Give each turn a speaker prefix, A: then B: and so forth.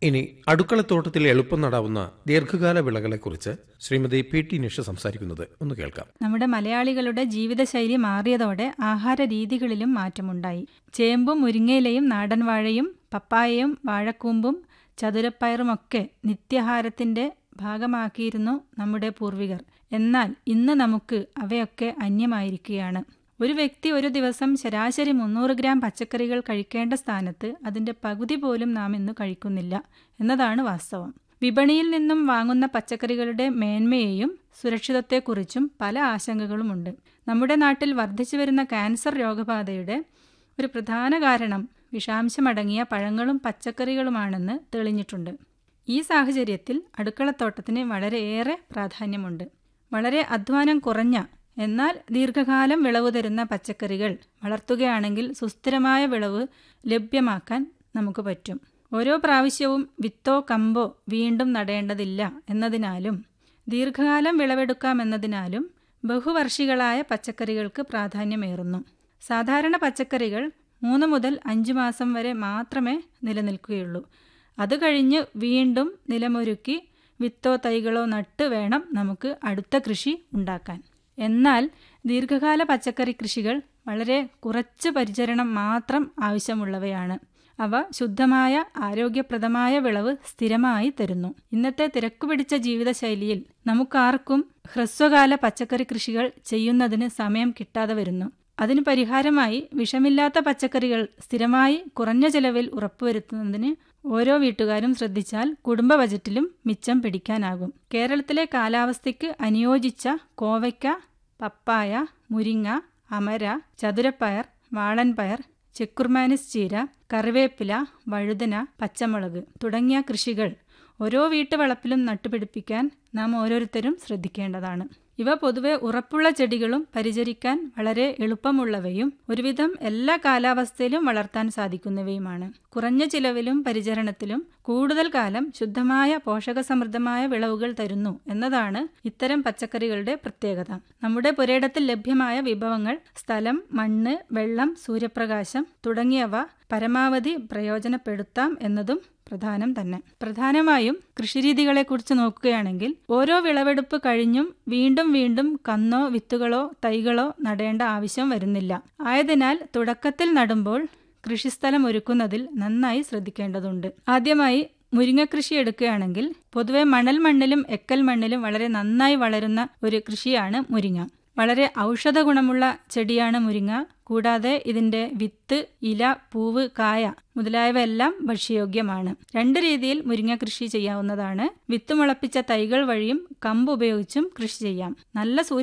A: ഇനി അടുക്കളത്തോട്ടത്തിൽ എളുപ്പം നടാവുന്ന ദീർഘകാല വിളകളെക്കുറിച്ച് ശ്രീമതി പി ടി നിഷ സംസാരിക്കുന്നത് ഒന്ന് കേൾക്കാം
B: നമ്മുടെ മലയാളികളുടെ ജീവിതശൈലി മാറിയതോടെ ആഹാര രീതികളിലും മാറ്റമുണ്ടായി ചേമ്പും മുരിങ്ങയിലയും നാടൻ വാഴയും പപ്പായയും വാഴക്കൂമ്പും ചതുരപ്പയറുമൊക്കെ നിത്യാഹാരത്തിന്റെ ഭാഗമാക്കിയിരുന്നു നമ്മുടെ പൂർവികർ എന്നാൽ ഇന്ന് നമുക്ക് അവയൊക്കെ അന്യമായിരിക്കുകയാണ് ഒരു വ്യക്തി ഒരു ദിവസം ശരാശരി മുന്നൂറ് ഗ്രാം പച്ചക്കറികൾ കഴിക്കേണ്ട സ്ഥാനത്ത് അതിന്റെ പകുതി പോലും നാം ഇന്ന് കഴിക്കുന്നില്ല എന്നതാണ് വാസ്തവം വിപണിയിൽ നിന്നും വാങ്ങുന്ന പച്ചക്കറികളുടെ മേന്മയെയും സുരക്ഷിതത്തെക്കുറിച്ചും പല ആശങ്കകളുമുണ്ട് നമ്മുടെ നാട്ടിൽ വർദ്ധിച്ചു വരുന്ന ക്യാൻസർ രോഗബാധയുടെ ഒരു പ്രധാന കാരണം വിഷാംശമടങ്ങിയ പഴങ്ങളും പച്ചക്കറികളുമാണെന്ന് തെളിഞ്ഞിട്ടുണ്ട് ഈ സാഹചര്യത്തിൽ അടുക്കളത്തോട്ടത്തിന് വളരെയേറെ പ്രാധാന്യമുണ്ട് വളരെ അധ്വാനം കുറഞ്ഞ എന്നാൽ ദീർഘകാലം വിളവ് തരുന്ന പച്ചക്കറികൾ വളർത്തുകയാണെങ്കിൽ സുസ്ഥിരമായ വിളവ് ലഭ്യമാക്കാൻ നമുക്ക് പറ്റും ഓരോ പ്രാവശ്യവും വിത്തോ കമ്പോ വീണ്ടും നടേണ്ടതില്ല എന്നതിനാലും ദീർഘകാലം വിളവെടുക്കാമെന്നതിനാലും ബഹുവർഷികളായ പച്ചക്കറികൾക്ക് പ്രാധാന്യമേറുന്നു സാധാരണ പച്ചക്കറികൾ മൂന്ന് മുതൽ അഞ്ച് മാസം വരെ മാത്രമേ നിലനിൽക്കുകയുള്ളൂ അത് കഴിഞ്ഞ് വീണ്ടും നിലമൊരുക്കി വിത്തോ തൈകളോ നട്ട് വേണം നമുക്ക് അടുത്ത കൃഷി ഉണ്ടാക്കാൻ എന്നാൽ ദീർഘകാല പച്ചക്കറി കൃഷികൾ വളരെ കുറച്ച് പരിചരണം മാത്രം ആവശ്യമുള്ളവയാണ് അവ ശുദ്ധമായ ആരോഗ്യപ്രദമായ വിളവ് സ്ഥിരമായി തരുന്നു ഇന്നത്തെ തിരക്കുപിടിച്ച ജീവിതശൈലിയിൽ നമുക്കാർക്കും ഹ്രസ്വകാല പച്ചക്കറി കൃഷികൾ ചെയ്യുന്നതിന് സമയം കിട്ടാതെ വരുന്നു അതിന് പരിഹാരമായി വിഷമില്ലാത്ത പച്ചക്കറികൾ സ്ഥിരമായി കുറഞ്ഞ ചെലവിൽ ഉറപ്പുവരുത്തുന്നതിന് ഓരോ വീട്ടുകാരും ശ്രദ്ധിച്ചാൽ കുടുംബ ബജറ്റിലും മിച്ചം പിടിക്കാനാകും കേരളത്തിലെ കാലാവസ്ഥയ്ക്ക് അനുയോജിച്ച കോവയ്ക്ക പപ്പായ മുരിങ്ങ അമര ചതുരപ്പയർ വാളൻപയർ ചെക്കുർമാനിസ് ചീര കറിവേപ്പില വഴുതന പച്ചമുളക് തുടങ്ങിയ കൃഷികൾ ഓരോ വീട്ടുവളപ്പിലും നട്ടുപിടിപ്പിക്കാൻ നാം ഓരോരുത്തരും ശ്രദ്ധിക്കേണ്ടതാണ് ഇവ പൊതുവെ ഉറപ്പുള്ള ചെടികളും പരിചരിക്കാൻ വളരെ എളുപ്പമുള്ളവയും ഒരുവിധം എല്ലാ കാലാവസ്ഥയിലും വളർത്താൻ സാധിക്കുന്നവയുമാണ് കുറഞ്ഞ ചിലവിലും പരിചരണത്തിലും കൂടുതൽ കാലം ശുദ്ധമായ പോഷകസമൃദ്ധമായ വിളവുകൾ തരുന്നു എന്നതാണ് ഇത്തരം പച്ചക്കറികളുടെ പ്രത്യേകത നമ്മുടെ പുരയിടത്തിൽ ലഭ്യമായ വിഭവങ്ങൾ സ്ഥലം മണ്ണ് വെള്ളം സൂര്യപ്രകാശം തുടങ്ങിയവ പരമാവധി പ്രയോജനപ്പെടുത്താം എന്നതും പ്രധാനം തന്നെ പ്രധാനമായും കൃഷിരീതികളെക്കുറിച്ച് നോക്കുകയാണെങ്കിൽ ഓരോ വിളവെടുപ്പ് കഴിഞ്ഞും വീണ്ടും വീണ്ടും കന്നോ വിത്തുകളോ തൈകളോ നടേണ്ട ആവശ്യം വരുന്നില്ല ആയതിനാൽ തുടക്കത്തിൽ നടുമ്പോൾ കൃഷിസ്ഥലം ഒരുക്കുന്നതിൽ നന്നായി ശ്രദ്ധിക്കേണ്ടതുണ്ട് ആദ്യമായി മുരിങ്ങക്കൃഷി എടുക്കുകയാണെങ്കിൽ പൊതുവെ മണൽ മണ്ണിലും എക്കൽ മണ്ണിലും വളരെ നന്നായി വളരുന്ന ഒരു കൃഷിയാണ് മുരിങ്ങ വളരെ ഔഷധ ഗുണമുള്ള ചെടിയാണ് മുരിങ്ങ കൂടാതെ ഇതിന്റെ വിത്ത് ഇല പൂവ് കായ മുതലായവയെല്ലാം ഭക്ഷ്യയോഗ്യമാണ് രണ്ട് രീതിയിൽ മുരിങ്ങ കൃഷി ചെയ്യാവുന്നതാണ് വിത്ത് മുളപ്പിച്ച തൈകൾ വഴിയും കമ്പ് ഉപയോഗിച്ചും കൃഷി ചെയ്യാം നല്ല